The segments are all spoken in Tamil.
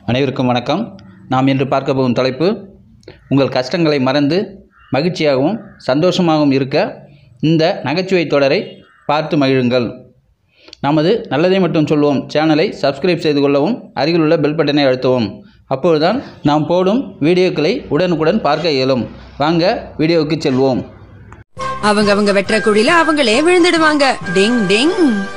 அனைவருக்கும் வணக்கம் நாம் இன்று பார்க்க போகும் தலைப்பு உங்கள் கஷ்டங்களை மறந்து மகிழ்ச்சியாகவும் சந்தோஷமாகவும் இருக்க இந்த நகைச்சுவை தொடரை பார்த்து மகிழுங்கள் நமது நல்லதை மட்டும் சொல்வோம் சேனலை சப்ஸ்கிரைப் செய்து கொள்ளவும் அருகில் உள்ள பெல் பட்டனை அழுத்தவும் அப்பொழுதுதான் நாம் போடும் வீடியோக்களை உடனுக்குடன் பார்க்க இயலும் வாங்க வீடியோவுக்கு செல்வோம் அவங்க அவங்க வெட்டுற குழியில அவங்களே விழுந்துடுவாங்க டிங் டிங்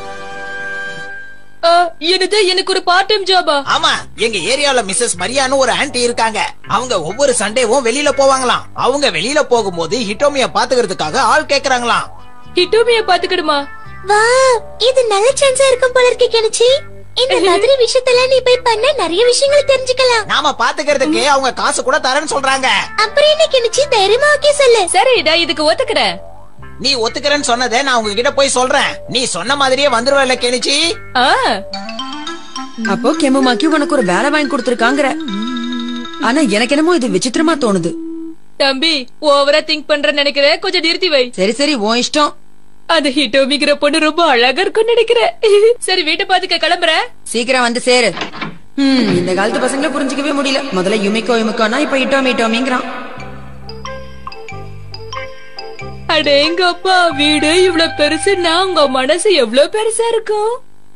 ஆ, என்னது எனக்கு ஒரு பார்ட் டைம் ஜாபா ஆமா எங்க ஏரியால மிஸ்ஸஸ் மரியான்னு ஒரு ஆன்ட்டி இருக்காங்க அவங்க ஒவ்வொரு சண்டேவும் வெளியில போவாங்களாம் அவங்க வெளியில போகும்போது ஹிட்டோமிய பாத்துக்கிறதுக்காக ஆள் கேக்குறாங்களாம் ஹிட்டோமிய பாத்துக்கிடுமா வா இது நல்ல சான்ஸா இருக்கும் போல இருக்கு கெனிச்சி இந்த மாதிரி விஷயத்தெல்லாம் நீ போய் பண்ண நிறைய விஷயங்களை தெரிஞ்சுக்கலாம் நாம பாத்துக்கிறதுக்கு அவங்க காசு கூட தரேன்னு சொல்றாங்க அப்புறம் என்ன கெனிச்சி தைரியமா ஓகே சொல்லு சரி நான் இதுக்கு ஒத்துக்கிறேன் நீ ஒத்துக்கிறேன்னு சொன்னதை நான் உங்ககிட்ட போய் சொல்றேன் நீ சொன்ன மாதிரியே வந்துருவல கெனிச்சி ஆ, அப்போ கெமுமாக்கி உனக்கு ஒரு வேலை வாங்கி கொடுத்திருக்காங்கற ஆனா எனக்கு என்னமோ இது விசித்திரமா தோணுது தம்பி ஓவரா திங்க் பண்ற நினைக்கிறேன் கொஞ்சம் நிறுத்தி வை சரி சரி உன் இஷ்டம் அந்த ஹிட்டோமிங்கிற பொண்ணு ரொம்ப அழகா இருக்கும்னு நினைக்கிறேன் சரி வீட்டை பாத்துக்க கிளம்புறேன் சீக்கிரம் வந்து சேரு ஹம், இந்த காலத்து பசங்களை புரிஞ்சுக்கவே முடியல முதல்ல யுமிக்கோ யுமிக்கோனா இப்ப இட்டோமி இட்டோமிங்கிறான் அடேங்கப்பா வீடு இவ்வளவு பெருசுன்னா உங்க மனசு எவ்வளவு பெருசா இருக்கும்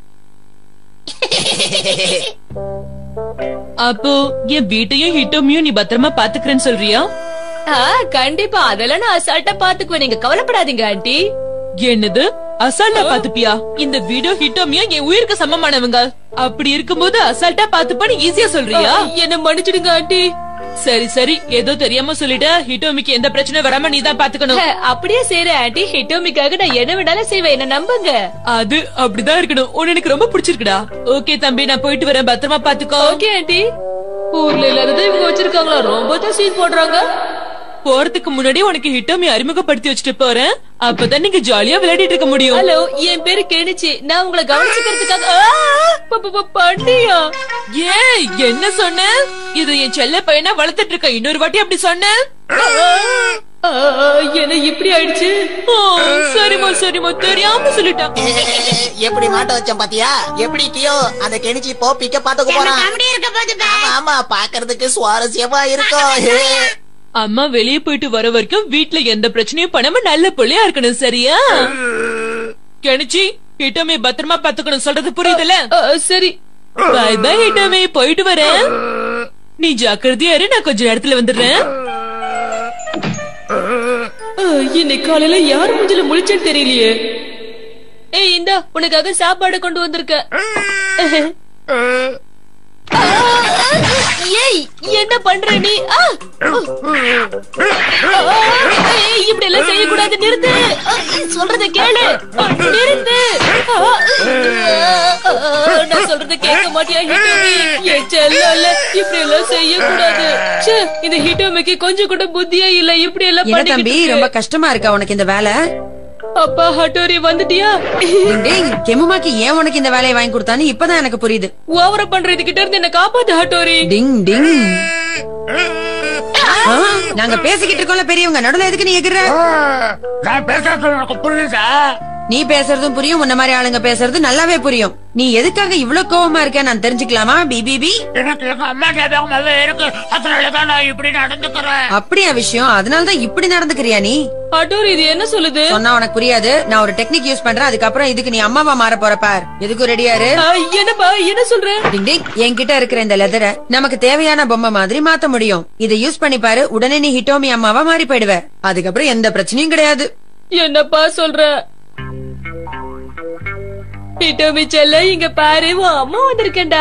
அப்போ என் வீட்டையும் ஹிட்டோமியும் நீ பத்திரமா பாத்துக்கிறேன்னு சொல்றியா ஆ, கண்டிப்பா அதெல்லாம் நான் அசால்ட்டா பாத்துக்குவேன் நீங்க கவலைப்படாதீங்க ஆண்டி என்னது அசால்ட்டா பாத்துப்பியா இந்த வீடியோ ஹிட்டோமியும் என் உயிருக்கு சமமானவங்க அப்படி இருக்கும்போது அசால்ட்டா பாத்துப்பான்னு ஈஸியா சொல்றியா என்ன மன்னிச்சிடுங்க ஆண்டி சரி சரி ஏதோ தெரியாம சொல்லிட்ட ஹிட்டோமிக்கு எந்த பிரச்சனை வராம நீ தான் பாத்துக்கணும் ஹே, அப்படியே செய்யறேன் ஆண்டி ஹிட்டோமிக்காக நான் என்ன வேணாலும் செய்வேன் என்ன நம்புங்க அது அப்படிதான் இருக்கணும் உன்னை எனக்கு ரொம்ப பிடிச்சிருக்குடா ஓகே தம்பி நான் போயிட்டு வரேன் பத்திரமா பாத்துக்கோ ஓகே ஆண்டி ஊர்ல இல்லாததை இவங்க வச்சிருக்காங்களா ரொம்ப தான் சீன் போடுறாங்க போறதுக்கு முன்னாடி உனக்கு ஹிட்டோமி அறிமுகப்படுத்தி வச்சுட்டு போறேன் அப்பதான் நீங்க ஜாலியா விளையாடிட்டு இருக்க முடியும் ஹலோ என் பேரு கெனிச்சி நான் உங்களை கவனிச்சுக்கிறதுக்காக ஆ, ப- ப- ப- பண்ணியா ஏய் என்ன சொன்ன இது என் செல்ல பையனா வளர்த்துட்டு இருக்க இன்னொரு வாட்டி அப்படி சொன்ன ஆ, என்ன இப்படி ஆயிடுச்சு ஓ, சரிம்மா சரிம்மா தெரியாம சொல்லிட்டான் எப்படி மாட்ட வச்சேன் பாத்தியா எப்படி கியோ அந்த கெனிச்சி போ பிக்க பாத்துக்க போறான் ஆமா, ஆமா பாக்குறதுக்கு சுவாரஸ்யமா இருக்கும் அம்மா வெளியே போயிட்டு வர வரைக்கும் வீட்ல எந்த பிரச்சனையும் பண்ணாம நல்ல பிள்ளையா இருக்கணும் சரியா கெனிச்சி ஹிட்டோமே பத்திரமா பாத்துக்கணும் சொல்றது புரியுதுல ஆ, சரி பை பை ஹிட்டோமே போயிட்டு வரேன் நீ ஜாக்கிரதையா இரு நான் கொஞ்ச நேரத்துல வந்துடுறேன் ஆ, இன்னைக்கு காலையில யார் மூஞ்சில முழிச்சேன்னு தெரியலையே ஏய் இந்தா உனக்காக சாப்பாடு கொண்டு வந்திருக்க ஏய் என்ன பண்ற நீ ஆ! ஆ! ஏய், இப்படி எல்லாம் செய்யக்கூடாது நிறுத்து ஆ, சொல்றத கேளு ஆ, நிறுத்து ஆ! ஆ, நான் சொல்றத கேட்க மாட்டியா ஹிட்டோமி என் செல்லல இப்படி எல்லாம் செய்யக்கூடாது ச்சே, இந்த ஹிட்டோமிக்கு கொஞ்சம் கூட புத்தியே இல்ல இப்படி எல்லாம் என்ன தம்பி பண்ணிக்கிட்டு ரொம்ப இருக்கு. கஷ்டமா இருக்கா உனக்கு இந்த வேலை அப்பா ஹட்டோரி வந்துட்டியா டிங் டிங், கெமுமாக்கி ஏன் உனக்கு இந்த வேலையை வாங்கி கொடுத்தான்னு இப்பதான் எனக்கு புரியுது ஓவர பண்றது கிட்ட இருந்து என்ன காப்பாத்து ஹட்டோரி டிங் டிங் ஆ, நாங்க பேசிக்கிட்டு இருக்கோம்ல பெரியவங்க நடுவுல எதுக்கு நீ எகிற நான் பேசுறது உனக்கு புரியுதா நீ பேசுறதும் புரியும் உன்ன மாதிரி ஆளுங்க பேசுறது நல்லாவே புரியும் நீ எதுக்காக இவ்வளவு கோவமா இருக்க நான் தெரிஞ்சுக்கலாமா பிபிபி எனக்கு எங்க அம்மா ஞாபகமாவே இருக்கு அதனாலதான் நான் இப்படி நடந்துக்கிறேன் அப்படியா விஷயம் அதனாலதான் இப்படி நடந்துக்கிறியா நீ ஹட்டோரி இது என்ன சொல்லுது சொன்னா உனக்கு புரியாது நான் ஒரு டெக்னிக் யூஸ் பண்றேன் அதுக்கப்புறம் இதுக்கு நீ அம்மாவா மாற போற பார் எதுக்கும் ரெடியாரு ஆ, என்னப்பா என்ன சொல்ற டிங் டிங் என்கிட்ட இருக்கிற இந்த லெதரை நமக்கு தேவையான பொம்மை மாதிரி மாத்த முடியும் இதை யூஸ் பண்ணி பாரு உடனே நீ ஹிட்டோமி அம்மாவா மாறி போயிடுவ அதுக்கப்புறம் எந்த பிரச்சனையும் கிடையாது என்னப்பா சொல்ற ஹிட்டோமி செல்ல இங்க பாரு உன் அம்மா வந்திருக்கேன்டா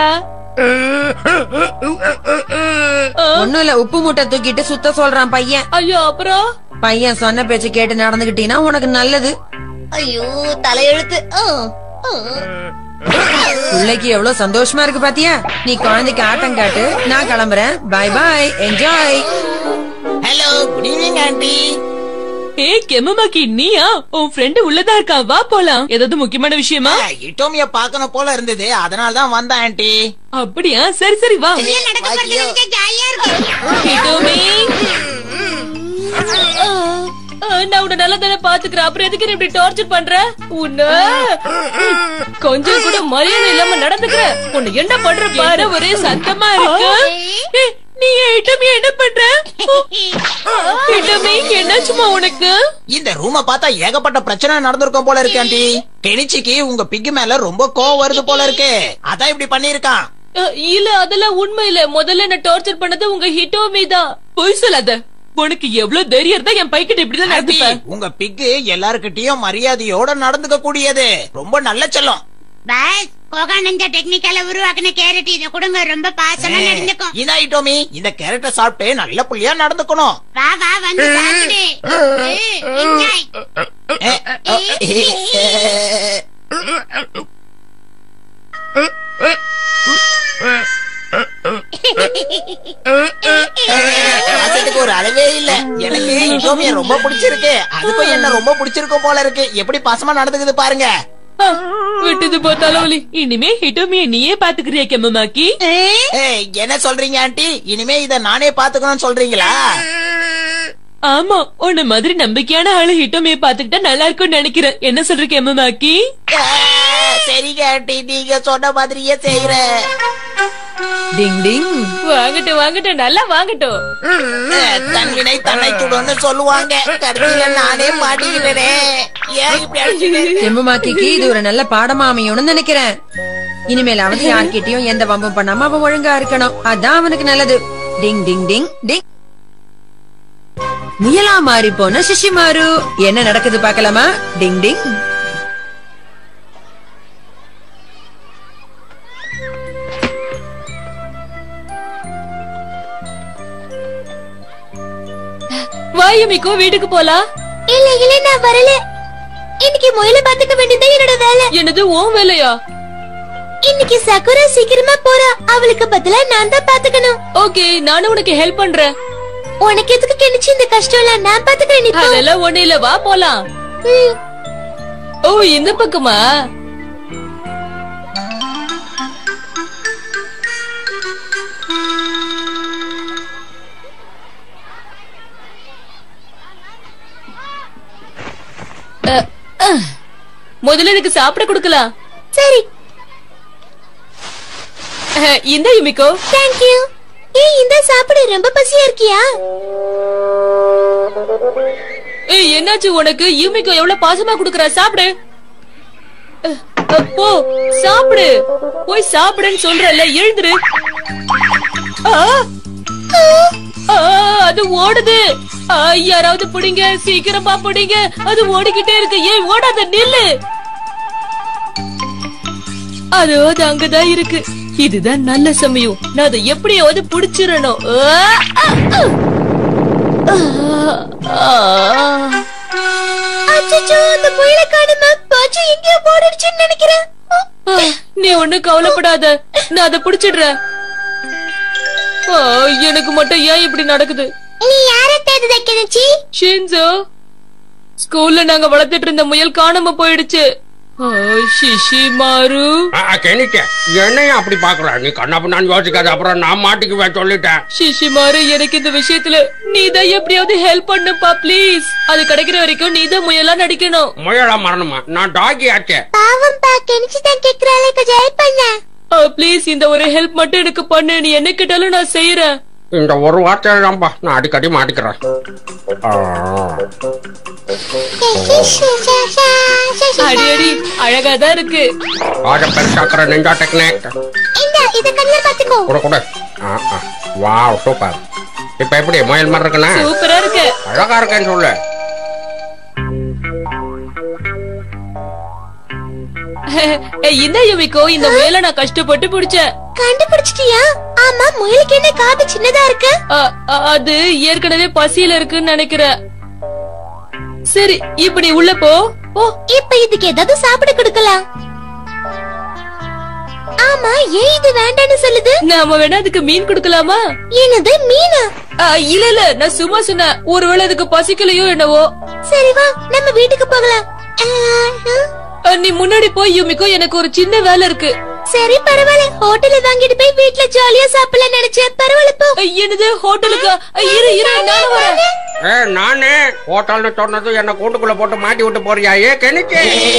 ஆ, ஒண்ணும் இல்ல உப்பு மூட்டை தூக்கிட்டு சுத்த சொல்றான் பையன் ஐயோ அப்புறம் பையன் சொன்ன பேச்சு கேட்டு நடந்துகிட்டீங்கன்னா உனக்கு நல்லது ஐயோ தலையெழுத்து ஆ, ஆ. பிள்ளைக்கு எவ்வளவு சந்தோஷமா இருக்கு பாத்தியா நீ குழந்தைக்கு ஆட்டம் காட்டு நான் கிளம்புறேன் bye bye enjoy hello good evening aunty ஏய் கெமமாக்கி நீயா உன் ஃப்ரெண்டு உள்ளதா இருக்கா வா போலாம் ஏதாவது முக்கியமான விஷயமா இட்டோமிய பாக்கணும் போல இருந்தது அதனால தான் வந்தேன் ஆண்டி அப்படியா சரி சரி வா Bye, கியோ. ஹிட்டோமி ஆ, நான் உன்னை நல்லா தானே பாத்துக்கிறேன் அப்புறம் எதுக்கு நீ இப்படி டார்ச்சர் பண்ற உன்ன கொஞ்சம் கூட மரியாதை இல்லாம நடந்துக்கிற உன்னை என்ன பண்ற பாரு ஒரே சத்தமா இருக்கு ஏய், நீ ஐட்டம் என்ன பண்ற ஐட்டமே என்னாச்சுமா உனக்கு இந்த ரூம பார்த்தா ஏகப்பட்ட பிரச்சனை நடந்திருக்கும் போல இருக்கு ஆண்டி கெனிச்சிக்கு உங்க பிக்கு மேல ரொம்ப கோவம் வருது போல இருக்கு அதான் இப்படி பண்ணிருக்கான் அஹ், இல்ல அதெல்லாம் உண்மை இல்ல முதல்ல என்ன டார்ச்சர் பண்ணது உங்க ஹிட்டோமி தான் பொய் சொல்லாத உனக்கு எவ்வளவு தைரியம் இருந்தா என் பைக்கிட்ட இப்படிதான் ஆண்டி, நடந்துப்ப உங்க பிக்கு எல்லாருக்கிட்டயும் மரியாதையோட நடந்துக்க கூடியது ரொம்ப நல்ல செல்லம் பாஸ் கோகானந்த டெக்னிக்கல உருவாக்குன கேரட் இத கொடுங்க ரொம்ப பாசமா நடந்துக்கும் இதாயிட்டோமி இந்த கேரட்டை சாப்பிட்டு நல்ல புள்ளியா நடந்துக்கணும் வா வா வந்து சாப்பிடு என்ஜாய் ஏ, பாசத்துக்கு ஒரு அளவே இல்ல எனக்கு இட்டோமிய ரொம்ப பிடிச்சிருக்கு அதுக்கும் என்ன ரொம்ப பிடிச்சிருக்கும் போல இருக்கு எப்படி பாசமா நடந்துக்குது பாருங்க அஹ், விட்டது போத்தாலும் ஒலி இனிமே ஹிட்டோமிய நீயே பாத்துக்கிறியா கெம்மமாக்கி ஏய், என்ன சொல்றீங்க ஆண்டி இனிமே இத நானே பாத்துக்கணும்னு சொல்றீங்களா ஆமா உன்ன மாதிரி நம்பிக்கையான ஆளு ஹிட்டோமிய பாத்துக்கிட்டா நல்லா இருக்கும்னு நினைக்கிறேன் என்ன சொல்ற கெம்மமாக்கி ஆ, சரிங்க ஆண்டி நீங்க சொன்ன மாதிரியே செய்யறேன் டிங் டிங் வாங்கட்டும் வாங்கட்டும் நல்லா வாங்கட்டும் தன்வினை தன்னை சுடுன்னு சொல்லுவாங்க கடைசியில நானே மாட்டிக்கிட்டேனே ஏன் இப்படி அடிச்சுட்டேன் செம்புமாக்கிக்கு இது ஒரு நல்ல பாடமா அமையும்னு நினைக்கிறேன் இனிமேலாவது யார்கிட்டயும் எந்த வம்பும் பண்ணாம அவன் ஒழுங்கா இருக்கணும் அதான் அவனுக்கு நல்லது டிங் டிங் டிங் டிங் முயலா மாறி போன சிஷிமாரு என்ன நடக்குது பார்க்கலாமா டிங் டிங் வாயுமிக்கோ வீட்டுக்கு போலாம் இல்ல இல்ல நான் வரல இன்னைக்கு முயல பாத்துக்க வேண்டியது என்னோட வேலை என்னது உன் வேலையா இன்னைக்கு சகுரா சீக்கிரமா போறா அவளுக்கு பதிலா நான் தான் பாத்துக்கணும் ஓகே நானும் உனக்கு ஹெல்ப் பண்றேன் உனக்கு எதுக்கு கிணிச்சு இந்த கஷ்டம் எல்லாம் நான் பாத்துக்கிறேன் நீ போ. அதெல்லாம் ஒண்ணு இல்ல வா போலாம் ம். ஓ இந்த பக்கமா அஹ், அஹ். முதல்ல எனக்கு சாப்பிட கொடுக்கலாம் சரி அஹ், இந்த யுமிக்கோ தேங்க்யூ ஏய் இந்த சாப்பிடு ரொம்ப பசியா இருக்கியா ஏய் என்னாச்சு உனக்கு யூமிக்கோ எவ்வளவு பாசமா குடுக்கறா சாப்பிடு அஹ், அஹ், போ சாப்பிடு போய் சாப்பிடுன்னு சொல்றல எழுந்துரு ஆ! ஆ, அது ஓடுது ஆ, யாராவது புடிங்க சீக்கிரமா புடிங்க அது ஓடிக்கிட்டே இருக்கு ஏய் ஓடாத நில்லு அதோ அது அங்கதான் இருக்கு இதுதான் நல்ல சமயம் நான் அதை எப்படியாவது புடிச்சிடணும் ஆ, ஆ, ஆ. அச்சச்சோ அந்த முயல காணுமா பாச்சு எங்கேயோ போடுச்சுன்னு நினைக்கிறேன் ஆ, நீ ஒண்ணு கவலைப்படாத நான் அதை புடிச்சிடுறேன் ஆ, எனக்கு மட்டும் ஏன் இப்படி நடக்குது நீ யார தேடுத கிணச்சி ஷின்சோ ஸ்கூல்ல நாங்க வளர்த்துட்டு இருந்த முயல் காணாம போயிடுச்சு ஆ, ஷிஷிமாரு கெனிக்க என்னையும் அப்படி பாக்குற நீ கண்ணாப்பு நான் யோசிக்காத அப்புறம் நான் மாட்டிக்குவேன் சொல்லிட்டேன் ஷிஷிமாரு எனக்கு இந்த விஷயத்துல நீதான் எப்படியாவது ஹெல்ப் பண்ணுப்பா ப்ளீஸ் அது கிடைக்கிற வரைக்கும் நீதான் முயலா நடிக்கணும் முயலா மரணமா நான் டாகி ஆச்சே பாவம் பா கிணச்சி தான் கேக்குறாளே கொஞ்சம் ஹெல்ப் பண்ண ப்ளீஸ் இந்த ஒரு ஹெல்ப் மட்டும் எனக்கு பண்ணு நீ என்ன கேட்டாலும் நான் செய்யறேன் இந்த ஒரு வார்த்தை தான்ப்பா நான் அடிக்கடி மாட்டிக்கிறேன் ஆ. அடி அடி அழகாதான் இருக்கு ஆக பெருசாக்குற நெஞ்சா டெக்னிக் இந்த இத கண்ணுல பாத்துக்கோ கூட கூட ஆ, ஆ. வாவ் சூப்பர் இப்ப எப்படி முயல் மாதிரி இருக்குண்ணா சூப்பரா இருக்கு அழகா இருக்கேன்னு சொல்லு ஏய், இந்த யுமிக்கோ இந்த முயலை நான் கஷ்டப்பட்டு பிடிச்சேன் கண்டுபிடிச்சிட்டியா ஆமா முயலுக்கு என்ன காது சின்னதா இருக்கு அ, அ, அது ஏற்கனவே பசியில இருக்குன்னு நினைக்கிறேன் சரி இப்ப நீ உள்ள போ ஓ இப்ப இதுக்கு ஏதாவது சாப்பிட கொடுக்கலாம் ஆமா ஏன் இது வேண்டாம்னு சொல்லுது நாம வேணா அதுக்கு மீன் கொடுக்கலாமா என்னது மீனா அ, இல்ல இல்ல நான் சும்மா சொன்னேன் ஒருவேளை அதுக்கு பசிக்கலையோ என்னவோ சரி வா நம்ம வீட்டுக்கு போகலாம் ஆ, ஆ. அ, நீ முன்னாடி போய் யுமிக்கோ எனக்கு ஒரு சின்ன வேலை இருக்கு சரி பரவாயில்ல ஹோட்டல்ல வாங்கிட்டு போய் வீட்ல ஜாலியா சாப்பிடலாம் நினைச்சேன் பரவாயில்ல போ அ, என்னது ஹோட்டலுக்கு அ, இரு இரு நானும் வரேன் ஏ நானே ஹோட்டல்னு சொன்னது என்ன கூட்டுக்குள்ள போட்டு மாட்டி விட்டு போறியா ஏ கெனிச்சு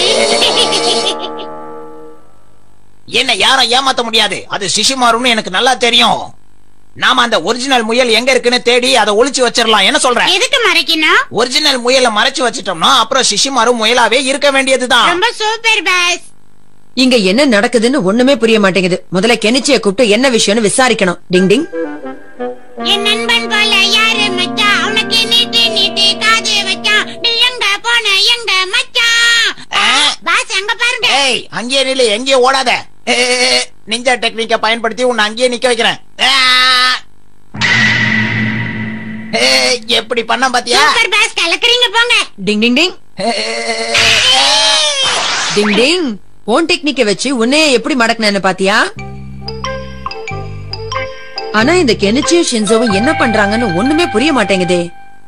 என்ன யாரும் ஏமாத்த முடியாது அது சிசுமாருன்னு எனக்கு நல்லா தெரியும் நாம அந்த ஒரிஜினல் முயல் எங்க இருக்குன்னு தேடி அதை ஒளிச்சு வச்சிடலாம் என்ன சொல்ற எதுக்கு மறைக்கணும் ஒரிஜினல் முயலை மறைச்சு வச்சிட்டோம்னா அப்புறம் சிசுமாரு முயலாவே இருக்க வேண்டியதுதான் ரொம்ப சூப்பர் பாஸ் இங்க என்ன நடக்குதுன்னு ஒண்ணுமே புரிய மாட்டேங்குது முதல்ல கெனிச்சிய கூப்பிட்டு என்ன விஷயம்னு விசாரிக்கணும் டிங் டிங் என் நண்பன் போல யாரு மச்சான் அவனுக்கு நீட்டு நீட்டு காது வச்சான் நீ எங்க போன எங்க மச்சான் பாஸ் அங்க பாருங்க ஏய் அங்கேயே நில்லு எங்கேயும் ஓடாத நிஞ்சா டெக்னிக்க பயன்படுத்தி உன்னை அங்கேயே நிக்க வைக்கிறேன் ஆ! ஏய், எப்படி பண்ண பாத்தியா சூப்பர் பாஸ் கலக்குறீங்க போங்க டிங் டிங் டிங் டிங் டிங் போன் டெக்னிக்க வச்சு உன்னைய எப்படி மடக்குனேன்னு பாத்தியா ஆனா இந்த கெனிச்சியும் ஷின்சோவும் என்ன பண்றாங்கன்னு ஒண்ணுமே புரிய மாட்டேங்குதே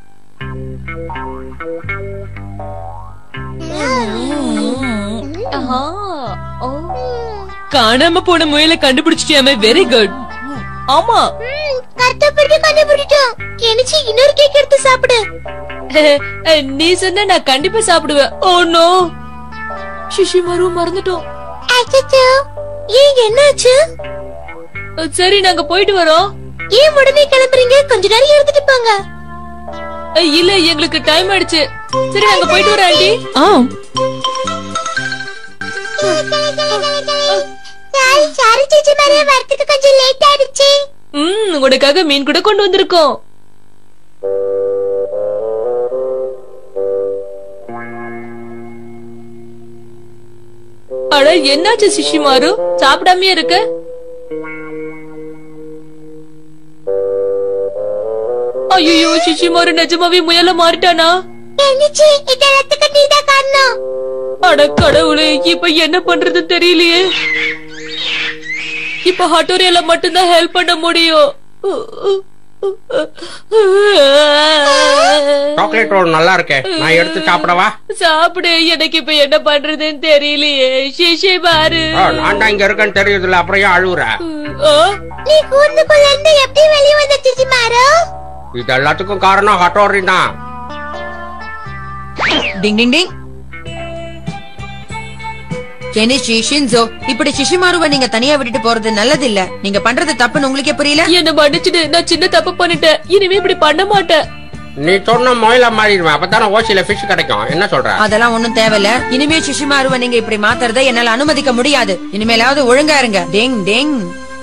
ஆஹா. ஓ. காணாம போன முயலை கண்டுபிடிச்சிட்டியாமே வெரி குட் ஆமா கஷ்டப்பட்டு கண்டுபிடிச்சோம் கெனிச்சு இன்னொரு கேக் எடுத்து சாப்பிடு நீ சொன்ன நான் கண்டிப்பா சாப்பிடுவேன் ஓ நோ சிஷிமாரு மறந்துட்டோம் அச்சச்சோ ஏன் என்னாச்சு சரி நாங்க போயிட்டு வரோம் ஏன் உடனே கிளம்புறீங்க கொஞ்ச நேரம் எடுத்துட்டு போங்க அஹ், இல்ல எங்களுக்கு டைம் ஆயிடுச்சு சரி நாங்க போயிட்டு வரோம் ஆண்டி சாரி சாரி சிச்சி மாதிரி வரதுக்கு கொஞ்சம் லேட் ஆயிடுச்சு ம் உனக்காக மீன் கூட கொண்டு வந்திருக்கோம் அட என்னாச்சு சிஷிமாரு சாப்பிடாமயே இருக்க ஐயோ சிஷிமாரு நிஜமாவே முயல மாறிட்டானா கெனிச்சு இதெல்லாத்துக்கு நீதான் காரணம் அட கடவுளே இப்ப என்ன பண்றது தெரியலையே இப்ப ஹட்டோரியால மட்டும்தான் ஹெல்ப் பண்ண முடியும் சாக்லேட் ரோல் நல்லா இருக்கே நான் எடுத்து சாப்பிடவா சாப்பிடு எனக்கு இப்ப என்ன பண்றதுன்னு தெரியலையே சிஷி பாரு ஆ, நான் தான் இங்க இருக்கேன்னு தெரியுதுல்ல அப்புறம் ஏன் அழுவுற ஆ, நீ கூண்டுக்குள்ள இருந்து எப்படி வெளிய வந்த சிச்சி மாரோ இது எல்லாத்துக்கும் காரணம் ஹட்டோரி தான் டிங் டிங் டிங் கெனிச்சி ஷின்சோ இப்படி சிஷிமாருவை நீங்க தனியா விட்டுட்டு போறது நல்லது இல்ல நீங்க பண்றது தப்புன்னு உங்களுக்கே புரியல என்ன மன்னிச்சிடு நான் சின்ன தப்பு பண்ணிட்டேன் இனிமே இப்படி பண்ண மாட்டேன் நீ சொன்ன முயல மாறிடுவேன் அப்பதானே ஓசியில ஃபிஷ் கிடைக்கும் என்ன சொல்ற அதெல்லாம் ஒண்ணும் தேவையில்ல இனிமே சிஷிமாருவை நீங்க இப்படி மாத்துறதை என்னால அனுமதிக்க முடியாது இனிமேலாவது ஒழுங்கா இருங்க டெங் டெங்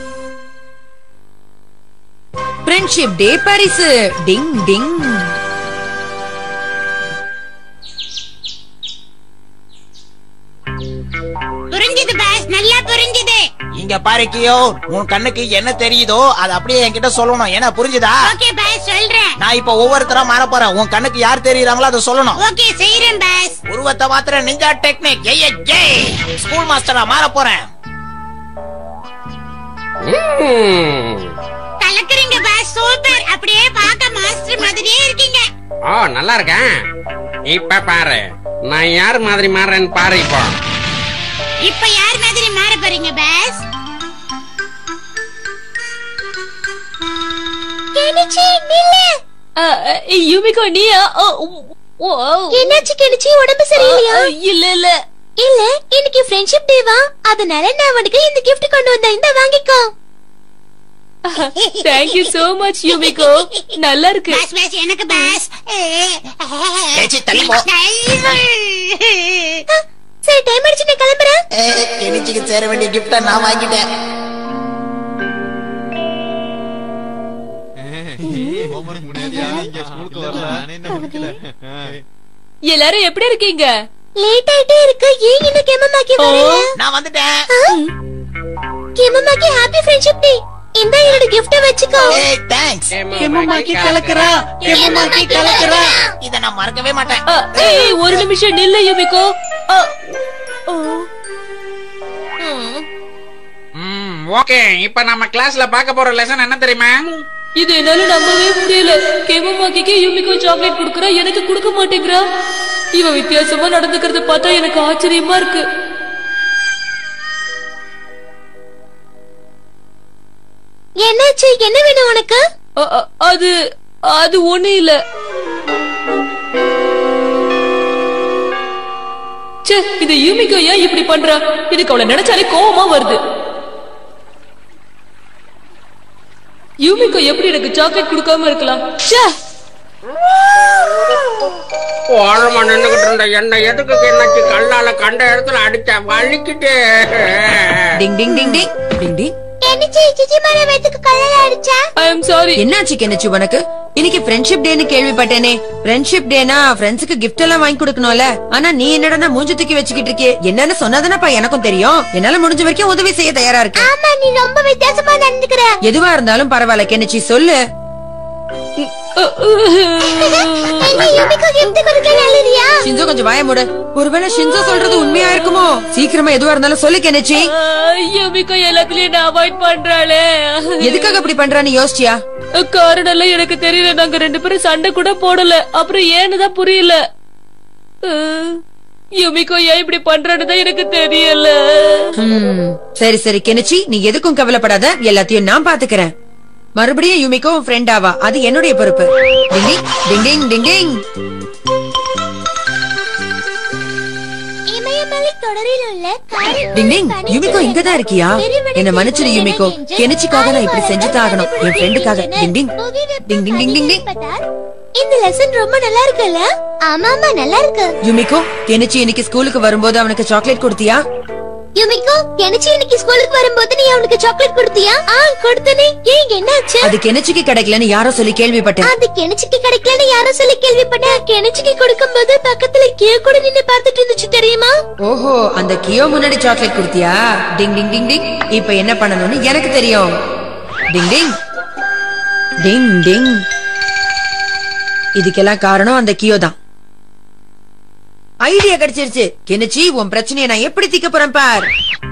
ஃப்ரெண்ட்ஷிப் டே பரிசு டிங் டிங் புரிஞ்சுது பாஸ் நல்லா புரிஞ்சுது இங்க பாரு கியோ உன் கண்ணுக்கு என்ன தெரியுதோ அது அப்படியே என்கிட்ட சொல்லணும் என்ன புரிஞ்சுதா ஓகே பாஸ் சொல்றேன் நான் இப்ப ஒவ்வொருத்தரா மாற போறேன் உன் கண்ணுக்கு யார் தெரியுறாங்களோ அதை சொல்லணும் ஓகே செய்யறேன் பாஸ் உருவத்தை மாத்திர நிஞ்சா டெக்னிக் ஜெய ஜெய் ஸ்கூல் மாஸ்டரா மாற போறேன் ம். கலக்குறீங்க பாஸ் சூப்பர் அப்படியே பார்க்க மாஸ்டர் மாதிரியே இருக்கீங்க ஓ நல்லா இருக்கேன் இப்ப பாரு நான் யார் மாதிரி மாறேன்னு பாரு இப்போ இப்ப யார் மாதிரி மாற போறீங்க பாஸ் கெனிச்சி நில்லு ஆ, ஆ, யூமிகோ நீயா ஓ, ஓ, ஓ. என்னாச்சு கெனிச்சி உடம்பு சரியில்லையா ஆ, இல்ல இல்ல இல்ல இன்னைக்கு ஃப்ரெண்ட்ஷிப் டேவா அதனால நான் உனக்கு இந்த gift கொண்டு வந்தேன் இந்த வாங்கிக்கோ தேங்க்யூ சோ மச் யூமிகோ நல்லா இருக்கு பாஸ் பாஸ் எனக்கு பாஸ் ஏச்சி, தள்ளி போ. சரி டைம் அடிச்சு நான் கிளம்புறேன் கெனிச்சிக்கு சேர வேண்டிய கிஃப்ட நான் வாங்கிட்டேன் எல்லாரும் எப்படி இருக்கீங்க லேட் ஆயிட்டே இருக்கு ஏன் இன்னும் கெமமாக்கி வரல நான் வந்துட்டேன் கெமமாக்கி ஹாப்பி ஃப்ரெண்ட்ஷிப் டே இந்த என்னோட gift வச்சுக்கோ ஏய் தேங்க்ஸ் கெமமாக்கி கலக்குறா கெமமாக்கி கலக்குறா இத நான் மறக்கவே மாட்டேன் ஆ, ஏய் ஒரு நிமிஷம் நில்லு யூமிகோ ஆ, ஓ. ம் ஓகே இப்ப நம்ம கிளாஸ்ல பார்க்க போற லெசன் என்ன தெரியுமா இது என்னால நம்பவே முடியல கேமமாக்கிக்கு யூமிகோ சாக்லேட் குடுக்கறா எனக்கு கொடுக்க மாட்டேங்கிறா இவ வித்தியாசமா நடந்துக்கிறத பார்த்தா எனக்கு ஆச்சரியமா இருக்கு என்னாச்சு என்ன வேணும் உனக்கு அ- அ- அது அது ஒண்ணு இல்ல ச்சே இந்த யூமிகோ ஏன் இப்படி பண்றா எனக்கு அவளை நினைச்சாலே கோவமா வருது யூமிகோ எப்படி எனக்கு சாக்லேட் கொடுக்காம இருக்கலாம் ச்சே ஓரமா நின்னுகிட்டு இருந்த என்ன எதுக்கு என்னாச்சு கல்லால கண்ட இடத்துல அடிச்ச வலிக்கிட்டு டிங் டிங் டிங் டிங் டிங் டிங் கெனிச்சி சிச்சி மேல வெத்துக்கு கல்லல அடிச்சா ஐ எம் சாரி என்னாச்சு கெனிச்சு உனக்கு இன்னைக்கு ஃப்ரெண்ட்ஷிப் டேன்னு கேள்விப்பட்டேனே ஃப்ரெண்ட்ஷிப் டேனா ஃப்ரெண்ட்ஸுக்கு gift எல்லாம் வாங்கி கொடுக்கணும்ல ஆனா நீ என்னடா மூஞ்சி தூக்கி வச்சுக்கிட்டு இருக்கே என்னன்னு சொன்னதானப்பா எனக்கும் தெரியும் என்னால முடிஞ்ச வரைக்கும் உதவி செய்ய தயாரா இருக்கேன் ஆமா நீ ரொம்ப வித்தியாசமா நடந்துக்கிற எதுவா இருந்தாலும் பரவாயில்ல கெனிச்சி சொல்லு என்ன யூமிகோ gift கொடுக்க நல்லறியா ஷின்சோ கொஞ்சம் வாய மூடு ஒருவேளை ஷின்சோ சொல்றது உண்மையா இருக்குமோ சீக்கிரமா எதுவா இருந்தாலும் சொல்லு கெனிச்சி யூமிகோ எல்லாத்துலயும் நான் அவாய்ட் பண்றாளே எதுக்காக அப்படி பண்றான்னு யோசிச்சியா காரணம் எல்லாம் எனக்கு தெரியல நாங்க ரெண்டு பேரும் சண்டை கூட போடல அப்புறம் ஏன்னு தான் புரியல அஹ், யுமிகோ ஏன் இப்படி பண்றான்னு தான் எனக்கு தெரியல ஹம், சரி சரி கெனிச்சி நீ எதுக்கும் கவலைப்படாத எல்லாத்தையும் நான் பாத்துக்கிறேன் மறுபடியும் யுமிக்கோ ஃப்ரெண்ட் ஆவா அது என்னுடைய பொறுப்பு டிங் டிங் டிங் டிங் டிங் இமயமலை தொடரில் உள்ள காரில் டிங் டிங் யுமிக்கோ இங்கதான் இருக்கியா என்ன மன்னிச்சிரு யுமிக்கோ கெனிச்சிக்காக நான் இப்படி செஞ்சுதான் ஆகணும் என் ஃப்ரெண்டுக்காக டிங் டிங் டிங் டிங் டிங் டிங் டிங் இந்த லெசன் ரொம்ப நல்லா இருக்குல்ல ஆமா ஆமா நல்லா இருக்கு யுமிக்கோ கெனிச்சி இன்னைக்கு ஸ்கூலுக்கு வரும்போது அவனுக்கு சாக்லேட் கொடுத்தியா யுமிகோ கெனிச்சி இன்னைக்கு ஸ்கூலுக்கு வரும்போது நீ அவனுக்கு சாக்லேட் கொடுத்தியா ஆ கொடுத்தனே ஏன் என்னாச்சு அது கெனிச்சிக்கு கிடைக்கலன்னு யாரோ சொல்லி கேள்விப்பட்டேன் அது கெனிச்சிக்கு கிடைக்கலன்னு யாரும் சொல்லி கேள்விப்பட்டேன் கெனிச்சிக்கு கொடுக்கும்போது பக்கத்துல கே கூட நின்னு பார்த்துட்டு இருந்துச்சு தெரியுமா ஓஹோ அந்த கியோ முன்னாடி சாக்லேட் கொடுத்தியா டிங் டிங் டிங் டிங் இப்ப என்ன பண்ணணும்னு எனக்கு தெரியும் டிங் டிங் டிங் டிங் இதுக்கெல்லாம் காரணம் அந்த கியோ தான் ஐடியா கிடைச்சிருச்சு கெனிச்சி உன் பிரச்சனையை நான் எப்படி தீக்க போறேன் பார்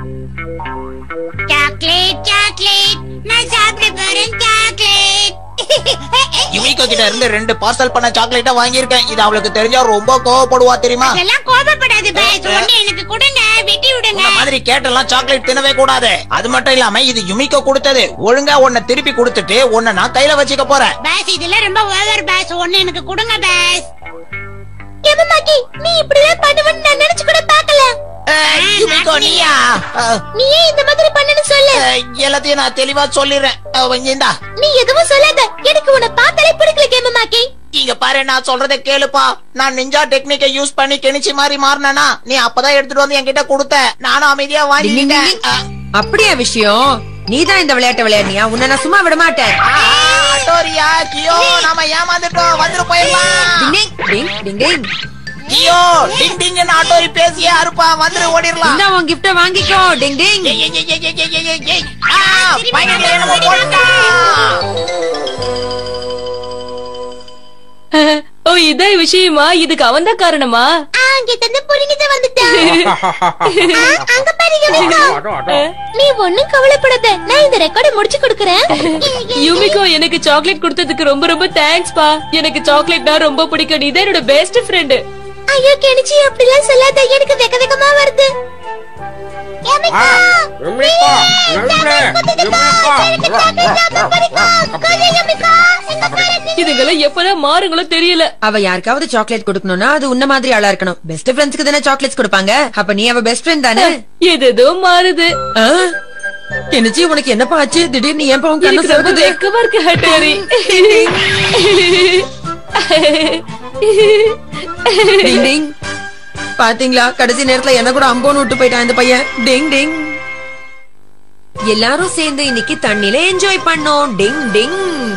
சாக்லேட் சாக்லேட் நான் சாப்பிட போறேன் சாக்லேட் யுமிகோ கிட்ட இருந்து ரெண்டு பார்சல் பண்ண சாக்லேட்டா வாங்கியிருக்கேன் இது அவளுக்கு தெரிஞ்சா ரொம்ப கோவப்படுவா தெரியுமா அதெல்லாம் கோபப்படாது பாஸ் ஒண்ணு எனக்கு கொடுங்க வெட்டி விடுங்க இந்த மாதிரி கேட்டெல்லாம் சாக்லேட் தின்னவே கூடாது அது மட்டும் இல்லாம இது யுமிகோ கொடுத்தது ஒழுங்கா உன்னை திருப்பி கொடுத்துட்டு உன்னை நான் கையில வச்சுக்க போறேன் பாஸ் இதெல்லாம் ரொம்ப ஓவர் பாஸ் ஒண்ணு எனக்கு கொடுங்க பாஸ் எமமாக்கி நீ இப்படிலாம் பண்ணுவன்னு நான் நினைச்சு கூட பார்க்கல ஏய், யுமிகோ நீயா அஹ், நீ ஏன் இந்த மாதிரி பண்ணனு சொல்லு அஹ், எல்லாத்தையும் நான் தெளிவா சொல்லிடுறேன் அஹ், இந்தா நீ எதுவும் சொல்லாத எனக்கு உன்னை பார்த்தாலே பிடிக்கல கேமமாக்கி இங்க பாரு நான் சொல்றதை கேளுப்பா நான் நிஞ்சா டெக்னிக்கை யூஸ் பண்ணி கெனிச்சு மாதிரி மாறினா நீ அப்பதான் எடுத்துட்டு வந்து என்கிட்ட கொடுத்த நானும் அமைதியா டிங் டிங் டிங் வாங்கிட்டேன் டிங். அப்படியா விஷயம் நீதான் இந்த விளையாட்டை விளையாடினியா உன்னை நான் சும்மா விட மாட்டேன் அட்டோரியா கியோ நாம ஏமாந்துட்டோம் வந்துட்டு போயிடலாம் டிங் டிங் டிங் டிங் கியோ டிங் டிங் ஆட்டோரி பேசியே அறுப்பா வந்துரு ஓடிடலாம் இந்த உன் கிஃப்ட வாங்கிக்கோ டிங் டிங் ஏய், ஏய், ஏய், ஏய், ஏய், ஏய், ஏய், ஏய். ஆ, பையனுக்கு என்னமோ போட்டான். ஓ இதான் விஷயமா இதுக்கு அவன் தான் காரணமா ஆ அங்க தந்து புரிஞ்சுட்டு வந்துட்டான் ஆ, அங்க பாரு யுமிகோ நீ ஒண்ணும் கவலைப்படாத நான் இந்த ரெக்கார்டை முடிச்சு கொடுக்கறேன் யுமிகோ எனக்கு சாக்லேட் கொடுத்ததுக்கு ரொம்ப ரொம்ப தேங்க்ஸ் பா எனக்கு சாக்லேட்னா ரொம்ப பிடிக்கும் நீ தான் என்னோட பெஸ்ட் ஃப்ரெண்டு ஐயோ கெனிச்சி அப்படிலாம் சொல்லாத எனக்கு வெக்க வெக்கமா வருது யுமிகோ, யுமிகோ, நன்றி. யுமிகோ. கொஞ்சம் யுமிகோ, எங்க பாரு நீ. இதுங்கெல்லாம் எப்பதான் மாறுங்களோ தெரியல அவ யாருக்காவது சாக்லேட் கொடுக்கணும்னா அது உன்ன மாதிரி ஆளா இருக்கணும் பெஸ்ட் ஃப்ரெண்ட்ஸ்க்கு தானே சாக்லேட்ஸ் கொடுப்பாங்க அப்ப நீ அவ பெஸ்ட் ஃப்ரெண்ட் தானே எதோ மாறுது ஆ? என்னச்சி உனக்கு என்னப்பா ஆச்சு திடீர்னு ஏன் உன் கண்ணு எனக்கு ரொம்ப சிவக்குது? வெக்கமா இருக்கு ஹட்டோரி டிங் டிங் பாத்தீங்களா கடைசி நேரத்துல என்ன கூட அம்போன்னு விட்டு போயிட்டான் இந்த பையன் டிங் டிங் எல்லாரும் சேர்ந்து இன்னைக்கு தண்ணில என்ஜாய் பண்ணோம் டிங் டிங்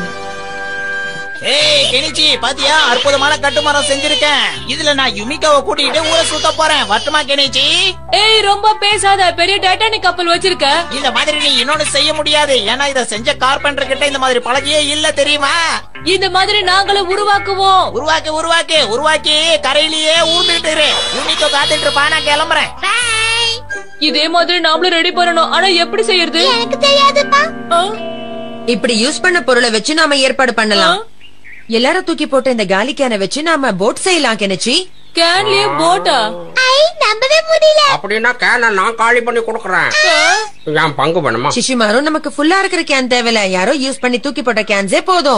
ஏய் கெனிச்சி பாத்தியா அற்புதமான கட்டுமரம் செஞ்சிருக்கேன் இதுல நான் யுமிகாவை கூட்டிட்டு ஊரை சுத்த போறேன் வட்டமா கெனிச்சி ஏய் ரொம்ப பேசாத பெரிய டைட்டானிக் கப்பல் வச்சிருக்க இந்த மாதிரி நீ இன்னொன்னு செய்ய முடியாது ஏன்னா இத செஞ்ச கார்பெண்டர் கிட்ட இந்த மாதிரி பழகியே இல்ல தெரியுமா இந்த மாதிரி நாங்களும் உருவாக்குவோம் உருவாக்கு உருவாக்கு உருவாக்கி கரையிலேயே ஊர்ந்துட்டு இரு யுமிகோ காத்துட்டு இருப்பா நான் கிளம்புறேன் Bye. இதே மாதிரி நாமளும் ரெடி பண்ணணும் ஆனா எப்படி செய்யறது எனக்கு தெரியாதுப்பா ஆ? இப்படி யூஸ் பண்ண பொருளை வச்சு நாம ஏற்பாடு பண்ணலாம் எல்லாரும் தூக்கி போட்ட இந்த காலி கேனை வச்சு நாம போட் செய்யலாம் கெனச்சி கேன்லயே போட்டா ஐ நம்பவே முடியல அப்படின்னா கேனை நான் காலி பண்ணி கொடுக்கறேன் என் பங்கு பண்ணுமா சிஷிமாரும் நமக்கு ஃபுல்லா இருக்கிற கேன் தேவையில்ல யாரோ யூஸ் பண்ணி தூக்கி போட்ட கேன்ஸே போதும்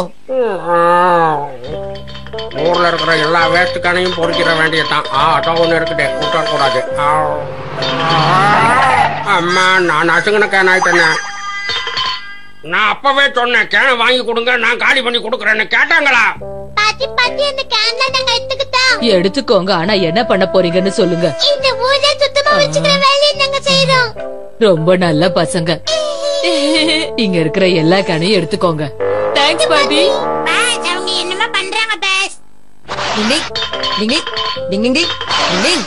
ஊர்ல இருக்கிற எல்லா வேஸ்ட் கேனையும் பொறிக்கிற வேண்டியதுதான் ஆ அதான் ஒண்ணு இருக்குது விட்டக்கூடாது ஆ. அம்மா நான் அசுங்கின கேன் ஆயிட்டேனே நான் அப்பவே சொன்னேன் கேனை வாங்கி கொடுங்க நான் காலி பண்ணி கொடுக்கறேன்னு கேட்டாங்களா பாத்தி பாத்தி அந்த கேன்ல நாங்க எடுத்துக்கிட்டோம் எடுத்துக்கோங்க ஆனா என்ன பண்ண போறீங்கன்னு சொல்லுங்க இந்த ஊரை சுத்தமா வச்சுக்கிற வேலையை நாங்க செய்யறோம் ரொம்ப நல்ல பசங்க இங்க இருக்கிற எல்லா கனையும் எடுத்துக்கோங்க தேங்க்ஸ் பாட்டி பாஸ் அவங்க என்னமா பண்றாங்க பாஸ் டிங் டிங் டிங் டிங் டிங் டிங்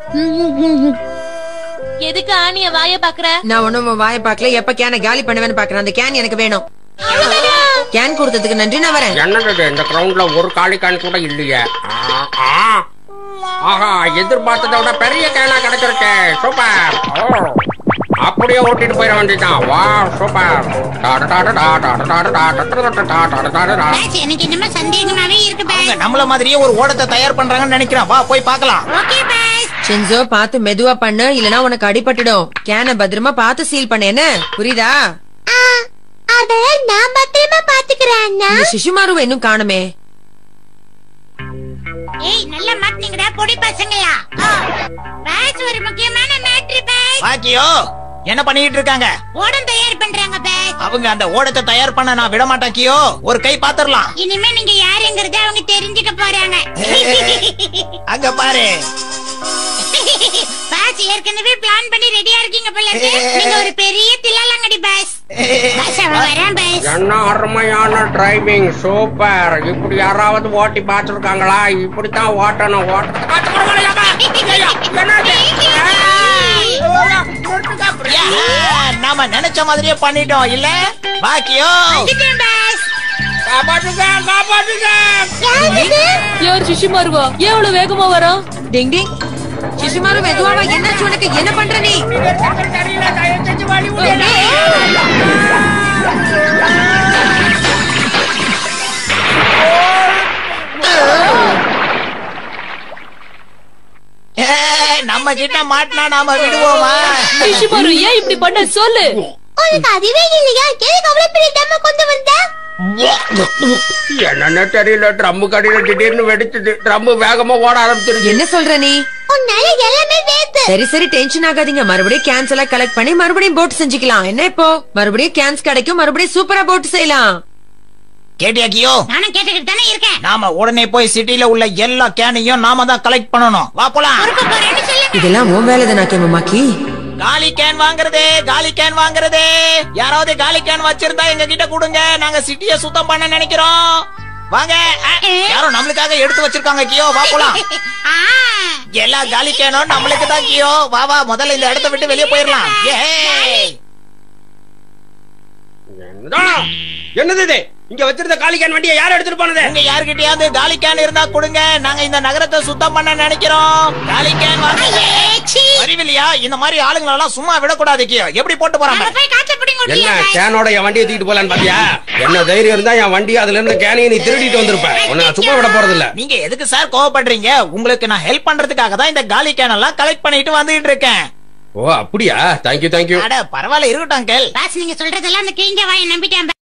எதுக்கு ஆணிய வாய பாக்குற நான் ஒண்ணும் வாய பார்க்கல எப்ப கேனை காலி பண்ணுவேன்னு பாக்குறேன் அந்த கேன் எனக்கு வேணும் கேன் கொடுத்ததுக்கு நன்றி நான் வரேன் என்னது இது? இந்த கிரவுண்ட்ல ஒரு காலி கேன் கூட இல்லையே ஆ, ஆ. ஆஹா எதிர்பார்த்ததை விட பெரிய கேனா கிடைச்சிருக்கே சூப்பர் ஓ. அப்படியே ஓட்டிட்டு போயிட வேண்டியதான் வா super tata tata tata tata tata tata tata tata tata. Boss எனக்கு என்னமோ சந்தேகமாவே இருக்கு பாஸ் அவங்க நம்மள மாதிரியே ஒரு ஓடத்தை தயார் பண்றாங்கன்னு நினைக்கிறேன் வா போய் பார்க்கலாம் ஓகே பாஸ் செஞ்சோ பார்த்து மெதுவா பண்ணு இல்லனா உனக்கு அடிபட்டுடும் கேனை பத்திரமா பார்த்து சீல் பண்ண என்ன புரியுதா அத நான் பத்திரமா பாத்துக்கிறேன் அண்ணா இந்த சிசுமாருவை இன்னும் காணுமே ஏய் நல்ல மாட்டீங்கடா பொடி பசங்களா பாஸ் ஒரு முக்கியமான மேட்ரு பாஸ் பாக்கியோ என்ன பண்ணிட்டு இருக்காங்க ஓடம் தயார் பண்றாங்க பாஸ் அவங்க அந்த ஓடத்தை தயார் பண்ண நான் விட மாட்டேன் கியோ ஒரு கை பாத்துரலாம் இனிமே நீங்க யாருங்கறத அவங்க தெரிஞ்சுக்க போறாங்க அங்க பாரு பாஸ் ஏற்கனவே பிளான் பண்ணி ரெடியா இருக்கீங்க போல இருக்கு. நீங்க ஒரு பெரிய தில்லாலங்கடி பாஸ் பாஸ் அவன் வரான் பாஸ் என்ன அருமையான டிரைவிங் சூப்பர் இப்படி யாராவது ஓட்டி பார்த்துருக்காங்களா இப்படித்தான் ஓட்டணும் ஓட்ட யா, நாம நினைச்ச மாதிரியே பண்ணிட்டோம் இல்ல பாக்கியோ வந்துட்டேன் பாஸ் காப்பாற்றுங்க காப்பாற்றுங்க யார் சிஷி மாறுவா ஏன் அவ்வளவு வேகமா வரா டிங் டிங் சிசுமாரு மெதுவாவா என்னாச்சு உனக்கு என்ன பண்ற நீ ஏ, நம்ம கிட்ட மாட்டினா நாம விடுவோமா சிஷி மாறு ஏன் இப்படி பண்ண சொல்லு உனக்கு அதுவே இல்லையா எதுக்கு அவ்வளவு பெரிய டம்ம கொண்டு வந்த என்னன்னு தெரியல ட்ரம்மு கடையில திடீர்னு வெடிச்சது ட்ரம் வேகமா ஓட ஆரம்பிச்சிருச்சு என்ன சொல்ற நீ உன்னால எல்லாமே வேத்து சரி சரி டென்ஷன் ஆகாதீங்க மறுபடியும் கேன்ஸ் எல்லாம் கலெக்ட் பண்ணி மறுபடியும் போட் செஞ்சுக்கலாம் என்ன இப்போ மறுபடியும் கேன்ஸ் கிடைக்கும் மறுபடியும் சூப்பரா போட் செய்யலாம் கேட்டியா கியோ நானும் கேட்டுக்கிட்டு தானே இருக்கேன் நாம உடனே போய் சிட்டில உள்ள எல்லா கேனையும் நாம தான் கலெக்ட் பண்ணணும் வா போலாம் பொறுக்க போறேன்னு சொல்லுங்க இதெல்லாம் உன் வேலை தானா கேமமாக்கி காலி கேன் வாங்குறது காலி கேன் வாங்குறது யாராவது காலி கேன் வச்சிருந்தா எங்க கிட்ட கொடுங்க நாங்க சிட்டிய சுத்தம் பண்ண நினைக்கிறோம் வாங்க அ, யாரோ நம்மளுக்காக எடுத்து வச்சிருக்காங்க கியோ வா போலாம் ஆ, எல்லா காலி கேனும் நம்மளுக்கு தான் கியோ வா வா முதல்ல இந்த இடத்த விட்டு வெளியே போயிடலாம் ஏய் என்னது இது இங்க வச்சிருந்த காலிக்கான் வண்டியை யார் எடுத்துட்டு போனது உங்க யாருக்கிட்டயாவது காலி கேன் இருந்தா கொடுங்க நாங்க இந்த நகரத்தை சுத்தம் பண்ண நினைக்கிறோம் காலி கேன் வாங்க சீ. அறிவில்லையா இந்த மாதிரி ஆளுங்களை எல்லாம் சும்மா விடக்கூடாது கியோ எப்படி போட்டு போறாங்க நம்ம போய் காய்ச்சல் பிடிங்க என்ன முடியாது கேனோட என் வண்டியை தூக்கிட்டு போலான்னு பாத்தியா என்ன தைரியம் இருந்தா என் வண்டி அதுல இருந்த கேனையும் நீ திருடிட்டு வந்திருப்ப உன்னை நான் சும்மா விட போறது இல்ல நீங்க எதுக்கு சார் கோவப்படுறீங்க உங்களுக்கு நான் ஹெல்ப் பண்றதுக்காக தான் இந்த காலி கேன் எல்லாம் கலெக்ட் பண்ணிட்டு வந்துட்டு இருக்கேன் ஓ அப்படியா தேங்க்யூ தேங்க்யூ அட பரவாயில்ல இருக்கட்டும் அங்கிள் பாஸ் நீங்க சொல்றதெல்லாம் அந்த கிழிஞ்ச வாயை நம்பிட்டேன்